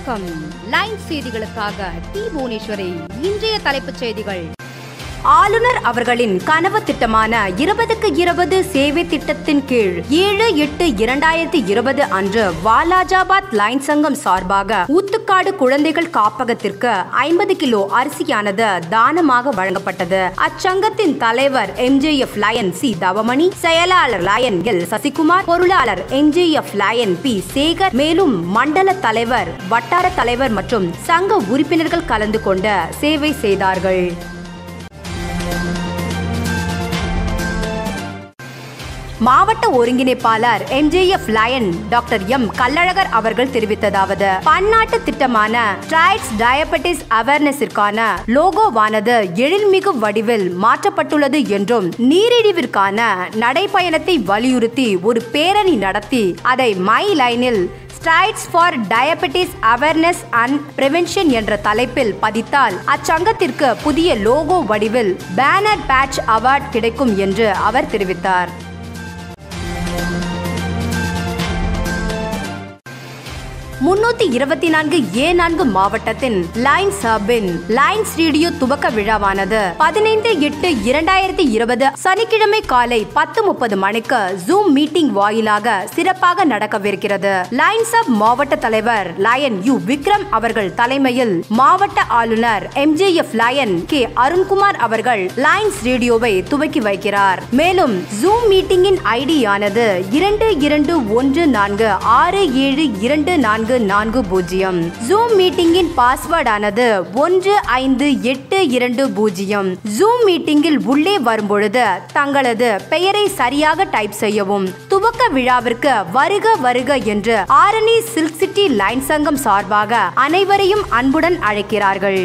வணக்கம் லைன் செய்திகளுக்காக டி புவனேஸ்வரி இன்றைய தலைப்புச் செய்திகள் ஆளுநர் அவர்களின் கனவு திட்டமான இருபதுக்கு இருபது சேவை திட்டத்தின் கீழ் ஏழு எட்டு இரண்டாயிரத்தி இருபது அன்று வாலாஜாபாத் லைன் சங்கம் சார்பாக ஊத்துக்காடு குழந்தைகள் காப்பகத்திற்கு ஐம்பது கிலோ அரிசியானது தானமாக வழங்கப்பட்டது அச்சங்கத்தின் தலைவர் எம்ஜேஎஃப் லயன் சி தவமணி செயலாளர் லயன் எல் சசிகுமார் பொருளாளர் எம்ஜேஎஃப் லயன் பி சேகர் மேலும் மண்டல தலைவர் வட்டார தலைவர் மற்றும் சங்க உறுப்பினர்கள் கலந்து கொண்டு சேவை செய்தார்கள் மாவட்ட ஒருங்கிணைப்பாளர் MJF lion doctor M Kallazhagar அவர்கள் தெரிவித்ததாவது பன்னாட்டு திட்டமான ட்ரைட்ஸ் டயபெட்டிஸ் அவேர்னஸிற்கான லோகோவானது எழில்மிகு வடிவில் மாற்றப்பட்டுள்ளது என்றும் நீரிழிவிற்கான நடைப்பயணத்தை வலியுறுத்தி ஒரு பேரணி நடத்தி அதை மை லைனில் strides for diabetes awareness and prevention என்ற தலைப்பில் பதித்தால் அச்சங்கத்திற்கு புதிய லோகோ வடிவில் பேனர் பேட்ச் அவார்ட் கிடைக்கும் என்று அவர் தெரிவித்தார் முன்னூத்தி இருபத்தி நான்கு ஏ நான்கு மாவட்டத்தின் லைன்ஸ் ஹப்பின் லைன்ஸ் ரேடியோ துவக்க விழாவானது பதினைந்து எட்டு இரண்டாயிரத்தி இருபது சனிக்கிழமை காலை பத்து முப்பது மணிக்கு ஜூம் மீட்டிங் வாயிலாக சிறப்பாக நடக்கவிருக்கிறது லைன்ஸ் ஹப் மாவட்ட தலைவர் லயன் யு விக்ரம் அவர்கள் தலைமையில் மாவட்ட ஆளுநர் எம்ஜேஎஃப் லயன் கே அருண்குமார் அவர்கள் லைன்ஸ் ரேடியோவை துவக்கி வைக்கிறார் மேலும் ஜூம் மீட்டிங்கின் ஐடி ஆனது இரண்டு இரண்டு ஒன்று நான்கு ஆறு ஏழு இரண்டு நான்கு நான்கு பூஜ்ஜியம் ஜூம் மீட்டிங்கின் பாஸ்வேர்ட் ஆனது ஒன்று ஐந்து எட்டு இரண்டு பூஜ்ஜியம் ஜூம் மீட்டிங்கில் உள்ளே வரும்பொழுது தங்களது பெயரை சரியாக டைப் செய்யவும் துவக்க விழாவிற்கு வருக வருக என்று ஆரணி சில்க் சிட்டி லைன் சங்கம் சார்பாக அனைவரையும் அன்புடன் அழைக்கிறார்கள்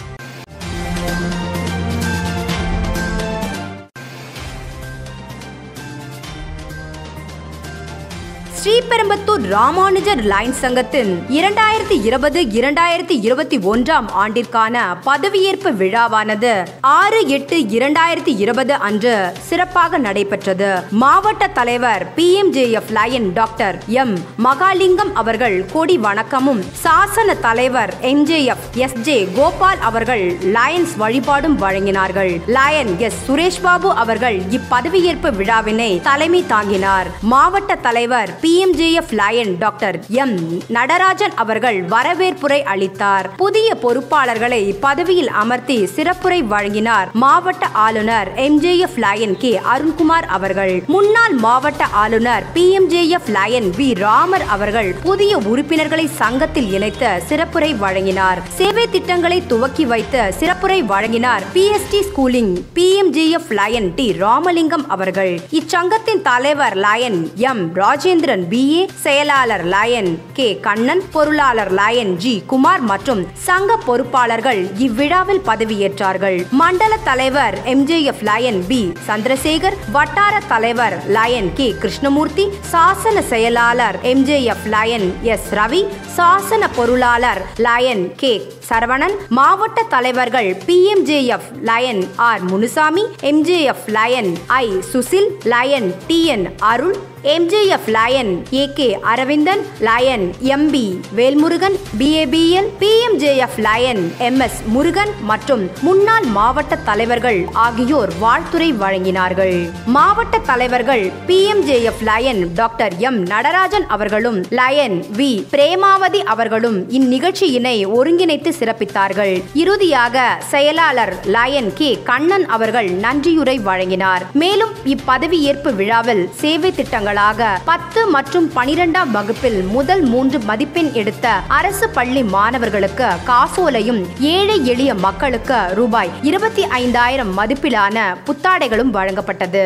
ஸ்ரீபெரும்பத்தூர் ராமானுஜர் லைன் சங்கத்தின் இரண்டாயிரத்தி இருபது இரண்டாயிரத்தி இருபத்தி ஒன்றாம் ஆண்டிற்கான பதவியேற்பு விழாவானது ஆறு எட்டு இரண்டாயிரத்தி இருபது அன்று சிறப்பாக நடைபெற்றது மாவட்ட தலைவர் P M J F lion doctor M Mahalingam அவர்கள் கொடி வணக்கமும் சாசன தலைவர் M J F S J Gopal அவர்கள் லயன்ஸ் வழிபாடும் வழங்கினார்கள் லயன் எஸ் சுரேஷ் பாபு அவர்கள் இப்பதவியேற்பு விழாவினை தலைமை தாங்கினார் மாவட்ட தலைவர் P PMJF lion doctor M Natarajan அவர்கள் வரவேற்புரை அளித்தார் புதிய பொறுப்பாளர்களை பதவியில் அமர்த்தி சிறப்புரை வழங்கினார் மாவட்ட ஆளுநர் எம்ஜேஎஃப் லயன் கே அருண்குமார் அவர்கள் முன்னாள் மாவட்ட ஆளுநர் பிஎம்ஜேஎஃப் லயன் வி ராமர் அவர்கள் புதிய உறுப்பினர்களை சங்கத்தில் இணைத்து சிறப்புரை வழங்கினார் சேவை திட்டங்களை துவக்கி வைத்து சிறப்புரை வழங்கினார் PST schooling PMJF lion T Ramalingam அவர்கள் இச்சங்கத்தின் தலைவர் லயன் எம் ராஜேந்திரன் பிஏ செயலாளர் லயன் கே கண்ணன் பொருளாளர் லயன் ஜி குமார் மற்றும் சங்க பொறுப்பாளர்கள் இவ்விழாவில் பதவியேற்றார்கள் மண்டல தலைவர் எம்ஜேஎஃப் லயன் பி சந்திரசேகர் வட்டார தலைவர் லயன் கே கிருஷ்ணமூர்த்தி சாசன செயலாளர் எம்ஜேஎஃப் லயன் எஸ் ரவி சாசன பொருளாளர் லயன் கே சரவணன் மாவட்ட தலைவர்கள் PMJF lion R Munusamy MJF lion I Sushil lion T N Arul MJF lion A K Aravindan lion MP Velmurugan BABL PMJF lion M S Murugan மற்றும் முன்னாள் மாவட்ட தலைவர்கள் ஆகியோர் வாழ்த்துரை வழங்கினார்கள் மாவட்ட தலைவர்கள் PMJF lion doctor M Natarajan அவர்களும் லயன் வி பிரேமாவதி அவர்களும் இந்நிகழ்ச்சியினை ஒருங்கிணைத்து சிறப்பித்தார்கள் இறுதியாக செயலாளர் லயன் கே கண்ணன் அவர்கள் நன்றியுரை வழங்கினார் மேலும் இப்பதவியேற்பு விழாவில் சேவை திட்டங்கள் மாணவர்களாக பத்து மற்றும் பனிரெண்டாம் வகுப்பில் முதல் மூன்று மதிப்பெண் எடுத்த அரசு பள்ளி மாணவர்களுக்கு காசோலையும் ஏழை எளிய மக்களுக்கு ரூபாய் இருபத்தி ஐந்தாயிரம் மதிப்பிலான புத்தாடைகளும் வழங்கப்பட்டது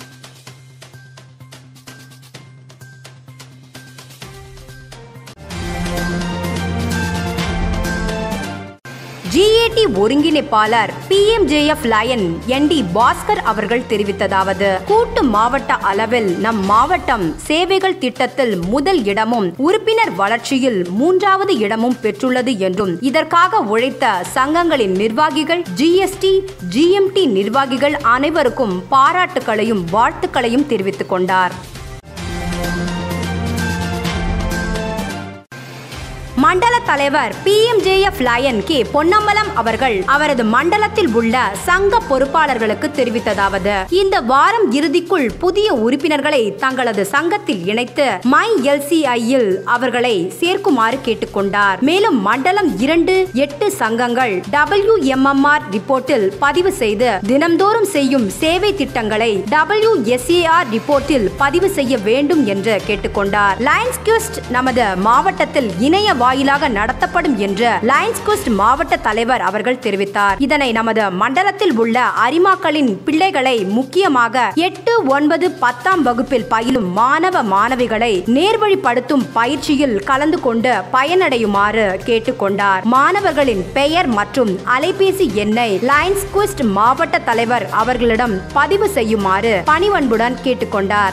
ஜிஏடி ஒருங்கிணைப்பாளர் PMJF lion N T Bhaskar அவர்கள் தெரிவித்ததாவது கூட்டு மாவட்ட அளவில் நம் மாவட்டம் சேவைகள் திட்டத்தில் முதல் இடமும் உறுப்பினர் வளர்ச்சியில் மூன்றாவது இடமும் பெற்றுள்ளது என்றும் இதற்காக உழைத்த சங்கங்களின் நிர்வாகிகள் ஜிஎஸ்டி ஜிஎம்டி நிர்வாகிகள் அனைவருக்கும் பாராட்டுகளையும் வாழ்த்துக்களையும் தெரிவித்துக் கொண்டார் மண்டல தலைவர் P M J F lion K Ponnambalam அவர்கள் அவரது மண்டலத்தில் உள்ள சங்க பொறுப்பாளர்களுக்கு தெரிவித்ததாவது இந்த வாரம் இறுதிக்குள் புதிய உறுப்பினர்களை தங்களது சங்கத்தில் இணைத்து மை எல்சிஐயில் அவர்களை சேர்க்குமாறு கேட்டுக்கொண்டார் மேலும் மண்டலம் இரண்டு எட்டு சங்கங்கள் டபிள்யூ எம்எம்ஆர் ரிப்போர்ட்டில் பதிவு செய்து தினம்தோறும் செய்யும் சேவை திட்டங்களை டபிள்யூ எஸ்ஏஆர் ரிப்போர்ட்டில் பதிவு செய்ய வேண்டும் என்று கேட்டுக்கொண்டார் லயன்ஸ் குவிஸ்ட் நமது மாவட்டத்தில் இணைய வாயிலாக நடத்தப்படும் என்று லயன்ஸ் குவிஸ்ட் மாவட்ட தலைவர் அவர்கள் தெரிவித்தார் இதனை நமது மண்டலத்தில் உள்ள அரிமாக்களின் பிள்ளைகளை முக்கியமாக எட்டு ஒன்பது பத்தாம் வகுப்பில் பயிலும் மாணவ மாணவிகளை நேர்வழிப்படுத்தும் பயிற்சியில் கலந்து கொண்டு பயனடையுமாறு கேட்டுக்கொண்டார் மாணவர்களின் பெயர் மற்றும் அலைபேசி எண்ணை லயன்ஸ் குவிஸ்ட் மாவட்ட தலைவர் அவர்களிடம் பதிவு செய்யுமாறு பணிவன்புடன் கேட்டுக்கொண்டார்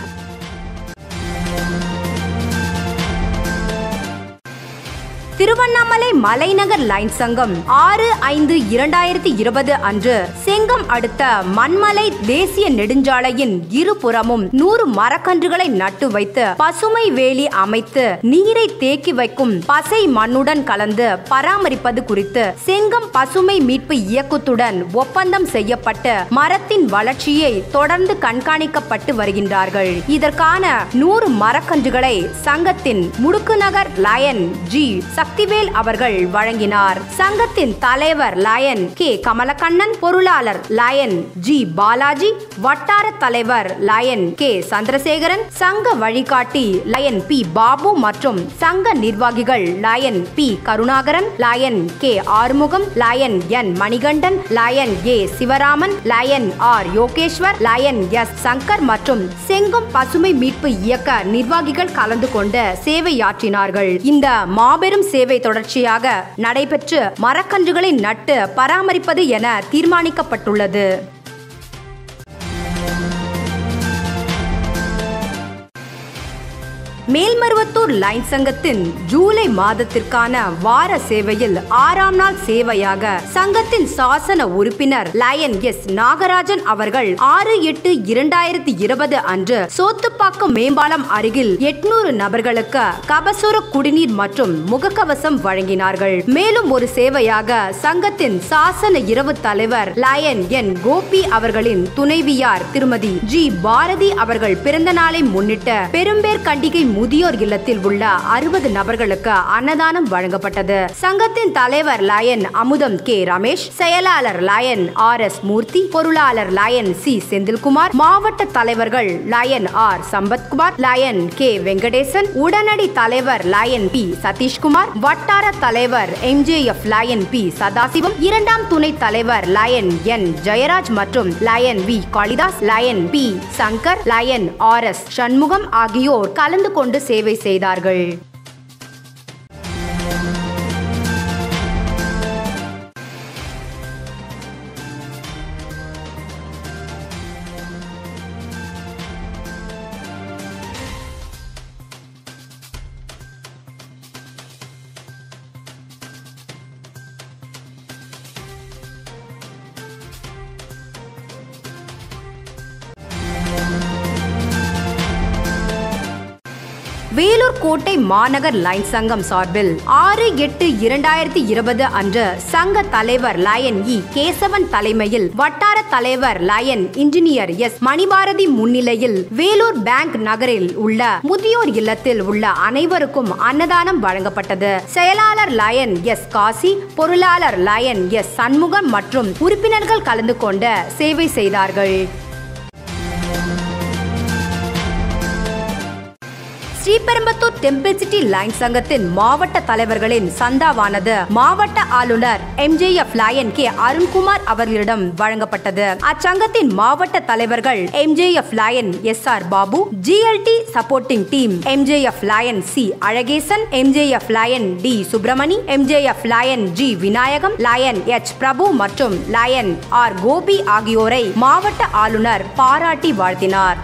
திருவண்ணாமலை மலைநகர் லைன் சங்கம் ஆறு ஐந்து இரண்டாயிரத்தி இருபது அன்று செங்கம் அடுத்த மண்மலை தேசிய நெடுஞ்சாலையின் இருபுறமும் நூறு மரக்கன்றுகளை நட்டு வைத்து பசுமை வேலி அமைத்து நீரை தேக்கி வைக்கும் பசை மண்ணுடன் கலந்து பராமரிப்பது குறித்து செங்கம் பசுமை மீட்பு இயக்கத்துடன் ஒப்பந்தம் செய்யப்பட்டு மரத்தின் வளர்ச்சியை தொடர்ந்து கண்காணிக்கப்பட்டு வருகின்றார்கள் இதற்கான நூறு மரக்கன்றுகளை சங்கத்தின் முடுக்குநகர் லயன் ஜி சக்திவேல் அவர்கள் வழங்கினார் சங்கத்தின் தலைவர் லயன் கே கமலக்கண்ணன் பொருளாளர் லயன் ஜி பாலாஜி வட்டார தலைவர் லயன் கே சந்திரசேகரன் சங்க வழிகாட்டி லயன் பி பாபு மற்றும் சங்க நிர்வாகிகள் lion P Karunakaran lion K Arumugam lion N Manikandan lion A Sivaraman lion R Yogeshwar lion S Shankar மற்றும் செங்கம் பசுமை மீட்பு இயக்க நிர்வாகிகள் கலந்து கொண்டு சேவையாற்றினார்கள் இந்த மாபெரும் சேவை தொடர்ச்சியாக நடைபெற்று மரக்கன்றுகளை நட்டு பராமரிப்பது என தீர்மானிக்கப்பட்டுள்ளது மேல்மருவத்தூர் லைன் சங்கத்தின் ஜூலை மாதத்திற்கான வார சேவையில் ஆறாம் நாள் சேவையாக சங்கத்தின் சாசன உறுப்பினர் லயன் எஸ் நாகராஜன் அவர்கள் ஆறு எட்டு இரண்டாயிரத்தி இருபது அன்று சோத்துப்பாக்கம் மேம்பாலம் அருகில் எட்நூறு நபர்களுக்கு கபசுர குடிநீர் மற்றும் முகக்கவசம் வழங்கினார்கள் மேலும் ஒரு சேவையாக சங்கத்தின் சாசன இரவு தலைவர் லயன் என் கோபி அவர்களின் துணைவியார் திருமதி ஜி பாரதி அவர்கள் பிறந்த நாளை முன்னிட்டு பெரும்பேர் கண்டிகை முதியோர் இல்லத்தில் உள்ள அறுபது நபர்களுக்கு அன்னதானம் வழங்கப்பட்டது சங்கத்தின் தலைவர் லயன் அமுதம் கே ரமேஷ் செயலாளர் லயன் ஆர் எஸ் மூர்த்தி பொருளாளர் லயன் சி செந்தில்குமார் மாவட்ட தலைவர்கள் lion R Sampathkumar lion K Venkatesan உடனடி தலைவர் லயன் பி சதீஷ்குமார் வட்டார தலைவர் எம்ஜேஎஃப் லயன் பி சதாசிவம் இரண்டாம் துணை தலைவர் லயன் என் ஜெயராஜ் மற்றும் lion V Kalidas lion P Shankar lion R S Shanmugam ஆகியோர் கலந்து கொண்டு சேவை செய்தார்கள் வேலூர் கோட்டை மாநகர் லைன் சங்கம் சார்பில் ஆறு எட்டு இரண்டாயிரத்தி இருபது அன்று சங்க தலைவர் லயன் இ கேசவன் தலைமையில் வட்டார தலைவர் லயன் இன்ஜினியர் எஸ் மணிபாரதி முன்னிலையில் வேலூர் பேங்க் நகரில் உள்ள முதியோர் இல்லத்தில் உள்ள அனைவருக்கும் அன்னதானம் வழங்கப்பட்டது செயலாளர் லயன் எஸ் காசி பொருளாளர் லயன் எஸ் சண்முகம் மற்றும் உறுப்பினர்கள் கலந்து கொண்டு சேவை செய்தார்கள் ஸ்ரீபெரும்பத்தூர் டெம்பிள் சிட்டி லைன் சங்கத்தின் மாவட்ட தலைவர்களின் சந்தாவானது மாவட்ட ஆளுநர் எம்ஜேஎஃப் லயன் கே அருண்குமார் அவர்களிடம் வழங்கப்பட்டது அச்சங்கத்தின் மாவட்ட தலைவர்கள் MJF lion S R Babu GLT supporting team MJF lion C Alagesan MJF lion T Subramani MJF lion G Vinayagam lion H Prabhu மற்றும் லயன் ஆர் கோபி ஆகியோரை மாவட்ட ஆளுநர் பாராட்டி வாழ்த்தினார்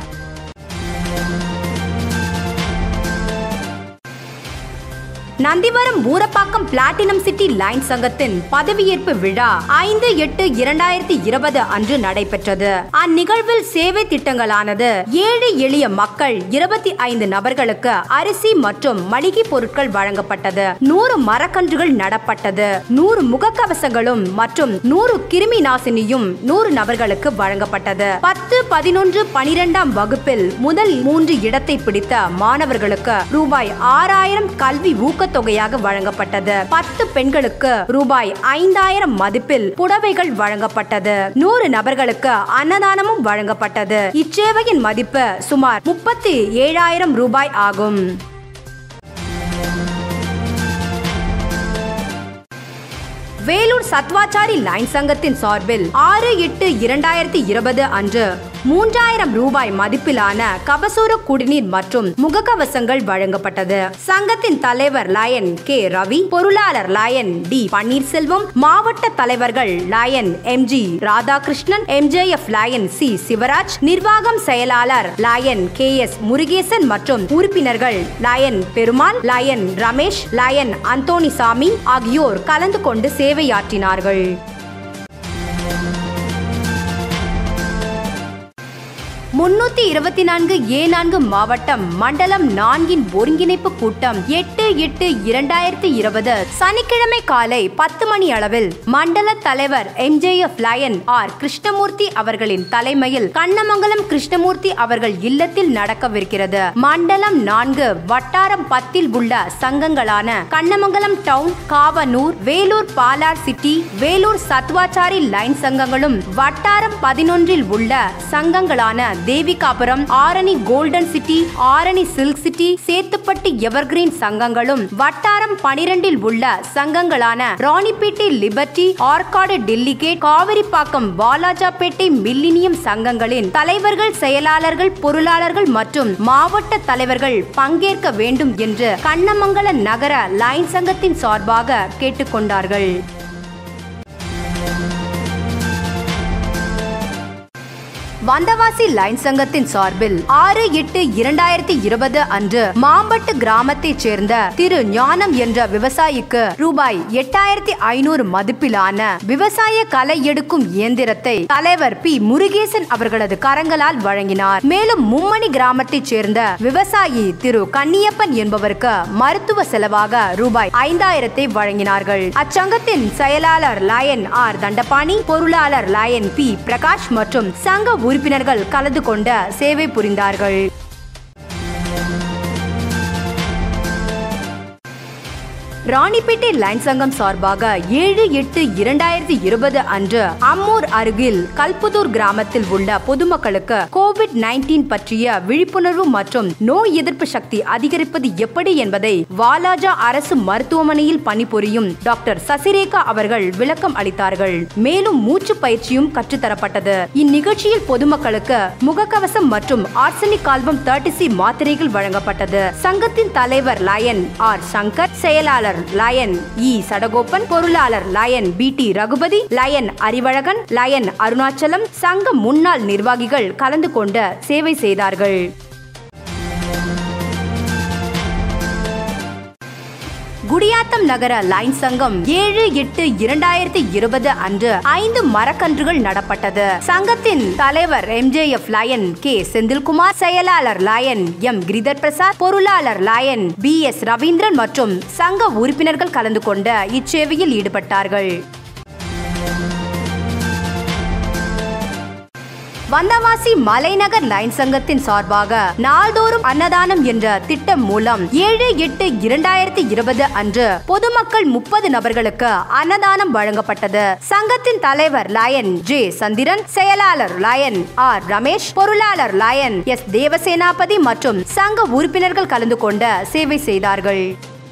Nandivaram Urapakkam platinum city line சங்கத்தின் பதவியேற்பு விழா ஐந்து எட்டு இரண்டாயிரத்தி இருபது அன்று நடைபெற்றது அந்நிகழ்வில் சேவை திட்டங்களானது ஏழை எளிய மக்கள் இருபத்தி ஐந்து நபர்களுக்கு அரிசி மற்றும் மளிகை பொருட்கள் வழங்கப்பட்டது நூறு மரக்கன்றுகள் நடப்பட்டது நூறு முகக்கவசங்களும் மற்றும் நூறு கிருமி நாசினியும் நூறு நபர்களுக்கு வழங்கப்பட்டது பத்து பதினொன்று பனிரெண்டாம் வகுப்பில் முதல் மூன்று இடத்தை பிடித்த மாணவர்களுக்கு ரூபாய் ஆறாயிரம் கல்வி ஊக்கத்தொகையாக வழங்கப்பட்டது பத்து பெண்களுக்கு ரூபாய் ஐந்தாயிரம் மதிப்பில் புடவைகள் வழங்கப்பட்டது நூறு நபர்களுக்கு அன்னதானமும் வழங்கப்பட்டது இச்சேவையின் மதிப்பு சுமார் முப்பத்தி ஏழாயிரம் ரூபாய் ஆகும் வேலூர் சத்வாச்சாரி லைன் சங்கத்தின் சார்பில் ஆறு எட்டு இரண்டாயிரத்தி இருபது அன்று மூன்றாயிரம் ரூபாய் மதிப்பிலான கபசூர குடிநீர் மற்றும் முகக்கவசங்கள் வழங்கப்பட்டது சங்கத்தின் தலைவர் லயன் கே ரவி பொருளாளர் லயன் டி பன்னீர்செல்வம் மாவட்ட தலைவர்கள் lion M G Radhakrishnan MJF lion C Sivaraj நிர்வாகம் செயலாளர் லயன் கே எஸ் முருகேசன் மற்றும் உறுப்பினர்கள் lion Perumal lion Ramesh lion Anthonisamy ஆகியோர் கலந்து கொண்டு சேவையாற்றினார்கள் முன்னூத்தி இருபத்தி நான்கு ஏ நான்கு மாவட்டம் மண்டலம் நான்கின் ஒருங்கிணைப்பு கூட்டம் எட்டு எட்டு இரண்டாயிரத்தி இருபது சனிக்கிழமை காலை பத்து மணி அளவில் மண்டல தலைவர் எம்ஜேஎஃப் லயன் ஆர் கிருஷ்ணமூர்த்தி அவர்களின் தலைமையில் கண்ணமங்கலம் கிருஷ்ணமூர்த்தி அவர்கள் இல்லத்தில் நடக்கவிருக்கிறது மண்டலம் நான்கு வட்டாரம் பத்தில் உள்ள சங்கங்களான Kannamangalam town Kavanur Vellore Palar city Vellore Sathuvachari line சங்கங்களும் வட்டாரம் பதினொன்றில் உள்ள சங்கங்களான Devikapuram Arani golden city Arani silk city Sethupatti evergreen சங்கங்களும் வட்டாரம் பனிரெண்டில் உள்ள சங்கங்களான ராணிப்பேட்டை லிபர்டி ஆற்காடு டெல்லிகேட் காவிரிப்பாக்கம் வாலாஜாப்பேட்டை மில்லினியம் சங்கங்களின் தலைவர்கள் செயலாளர்கள் பொருளாளர்கள் மற்றும் மாவட்ட தலைவர்கள் பங்கேற்க வேண்டும் என்று கண்ணமங்கல நகர லைன் சங்கத்தின் சார்பாக கேட்டுக்கொண்டார்கள் வந்தவாசி லைன் சங்கத்தின் சார்பில் ஆறு எட்டு இரண்டாயிரத்தி இருபது அன்று மாம்பட்டு கிராமத்தைச் சேர்ந்த திரு ஞானம் என்ற விவசாயிக்கு ரூபாய் எட்டாயிரத்தி ஐநூறு மதிப்பிலான விவசாய களை எடுக்கும் இயந்திரத்தை தலைவர் பி முருகேசன் அவர்களது கரங்களால் வழங்கினார் மேலும் மும்மணி கிராமத்தைச் சேர்ந்த விவசாயி திரு கன்னியப்பன் என்பவருக்கு மருத்துவ செலவாக ரூபாய் ஐந்தாயிரத்தை வழங்கினார்கள் அச்சங்கத்தின் செயலாளர் லயன் ஆர் தண்டபாணி பொருளாளர் லயன் பி பிரகாஷ் மற்றும் சங்க உறுப்பினர்கள் கலந்து கொண்ட சேவை புரிந்தார்கள் ராணிப்பேட்டை லைன் சங்கம் சார்பாக ஏழு எட்டு இரண்டாயிரத்தி இருபது அன்று அம்மூர் அருகில் கல்புதூர் கிராமத்தில் உள்ள பொதுமக்களுக்கு கோவிட் நைன்டீன் பற்றிய விழிப்புணர்வு மற்றும் நோய் எதிர்ப்பு சக்தி அதிகரிப்பது எப்படி என்பதை வாலாஜா அரசு மருத்துவமனையில் பணிபுரியும் டாக்டர் சசிரேகா அவர்கள் விளக்கம் அளித்தார்கள் மேலும் மூச்சு பயிற்சியும் கற்றுத்தரப்பட்டது இந்நிகழ்ச்சியில் பொதுமக்களுக்கு முகக்கவசம் மற்றும் ஆர்சனிக் ஆல்பம் தேர்ட்டி சி மாத்திரைகள் வழங்கப்பட்டது சங்கத்தின் தலைவர் லயன் ஆர் சங்கர் செயலாளர் லயன் இ சடகோப்பன் பொருளாளர் lion P T Ragupathi lion Arivazhagan lion Arunachalam சங்க முன்னாள் நிர்வாகிகள் கலந்து கொண்டு சேவை செய்தார்கள் குடியாத்தம் நகர லைன் சங்கம் ஏழு எட்டு இரண்டாயிரத்தி இருபது அன்று ஐந்து மரக்கன்றுகள் நடப்பட்டது சங்கத்தின் தலைவர் எம்ஜேஎஃப் லயன் கே செந்தில்குமார் செயலாளர் லயன் எம் கிரிதர் பிரசாத் பொருளாளர் லயன் பி எஸ் ரவீந்திரன் மற்றும் சங்க உறுப்பினர்கள் கலந்து கொண்ட இச்சேவையில் ஈடுபட்டார்கள் வந்தவாசி மலைநகர் லைன் சங்கத்தின் சார்பாக நாள்தோறும் அன்னதானம் என்ற திட்டம் மூலம் ஏழு எட்டு இரண்டாயிரத்தி இருபது அன்று பொதுமக்கள் முப்பது நபர்களுக்கு அன்னதானம் வழங்கப்பட்டது சங்கத்தின் தலைவர் லயன் ஜே சந்திரன் செயலாளர் லயன் ஆர் ரமேஷ் பொருளாளர் லயன் எஸ் தேவசேனாபதி மற்றும் சங்க உறுப்பினர்கள் கலந்து கொண்ட சேவை செய்தார்கள்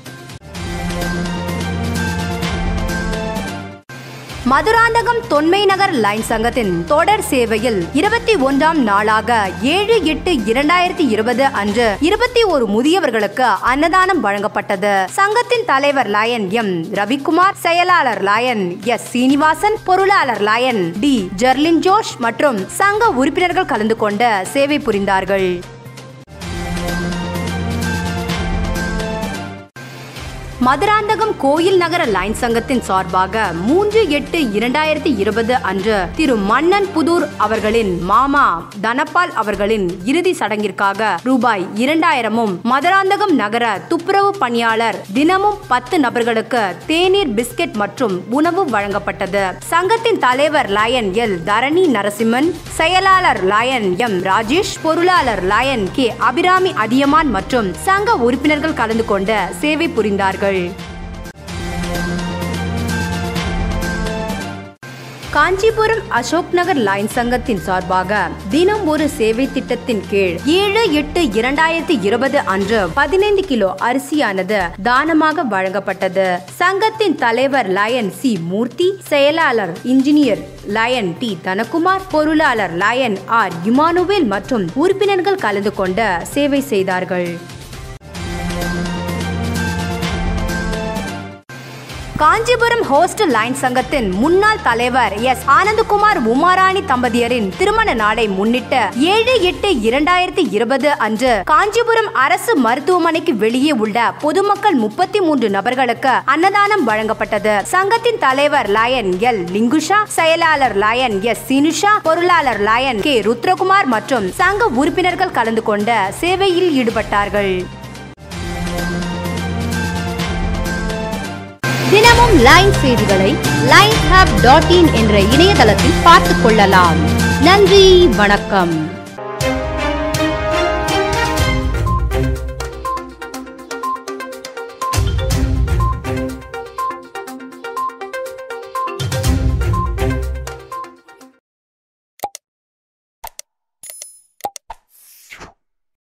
மதுராந்தகம் தொன்மை நகர் லைன் சங்கத்தின் தொடர் சேவையில் இருபத்தி ஒன்றாம் நாளாக ஏழு எட்டு இரண்டாயிரத்தி இருபது அன்று இருபத்தி ஒரு முதியவர்களுக்கு அன்னதானம் வழங்கப்பட்டது சங்கத்தின் தலைவர் லயன் எம் ரவிக்குமார் செயலாளர் லயன் எஸ் சீனிவாசன் பொருளாளர் லயன் டி ஜெர்லின் ஜோஷ் மற்றும் சங்க உறுப்பினர்கள் கலந்து கொண்ட சேவை புரிந்தார்கள் மதுராந்தகம் கோயில் நகர லைன் சங்கத்தின் சார்பாக மூன்று எட்டு இரண்டாயிரத்தி இருபது அன்று திரு மன்னன் புதூர் அவர்களின் மாமா தனபால் அவர்களின் இறுதி சடங்கிற்காக ரூபாய் இரண்டாயிரமும் மதுராந்தகம் நகர துப்புரவு பணியாளர் தினமும் பத்து நபர்களுக்கு தேநீர் பிஸ்கெட் மற்றும் உணவு வழங்கப்பட்டது சங்கத்தின் தலைவர் லயன் எல் தரணி நரசிம்மன் செயலாளர் லயன் எம் ராஜேஷ் பொருளாளர் லயன் கே அபிராமி அதியமான் மற்றும் சங்க உறுப்பினர்கள் கலந்து கொண்டு சேவை புரிந்தார்கள் காஞ்சிபுரம் அசோக் நகர் லைன் சங்கத்தின் சார்பாக தினம் ஒரு சேவை திட்டத்தின் கீழ் ஏழு எட்டு இரண்டாயிரத்தி இருபது அன்று பதினைந்து கிலோ அரிசியானது தானமாக வழங்கப்பட்டது சங்கத்தின் தலைவர் லயன் சி மூர்த்தி செயலாளர் இன்ஜினியர் லயன் டி தனகுமார் பொருளாளர் லயன் ஆர் இமானுவேல் மற்றும் உறுப்பினர்கள் கலந்து கொண்டு சேவை செய்தார்கள் காஞ்சிபுரம் ஹோஸ்டல் லைன் சங்கத்தின் முன்னாள் தலைவர் எஸ் ஆனந்தகுமார் உமாராணி தம்பதியரின் திருமண நாளை முன்னிட்டு ஏழு எட்டு இரண்டாயிரத்தி இருபது அன்று காஞ்சிபுரம் அரசு மருத்துவமனைக்கு வெளியே உள்ள பொதுமக்கள் முப்பத்தி மூன்று நபர்களுக்கு அன்னதானம் வழங்கப்பட்டது சங்கத்தின் தலைவர் லயன் எல் லிங்குஷா செயலாளர் லயன் எஸ் சினுஷா பொருளாளர் லயன் கே ருத்ரகுமார் மற்றும் சங்க உறுப்பினர்கள் கலந்து கொண்ட சேவையில் ஈடுபட்டார்கள் தினமும் லைன் செய்திகளை லைன் ஹப் டாட் இன் என்ற இணையதளத்தில் பார்த்துக் கொள்ளலாம் நன்றி வணக்கம்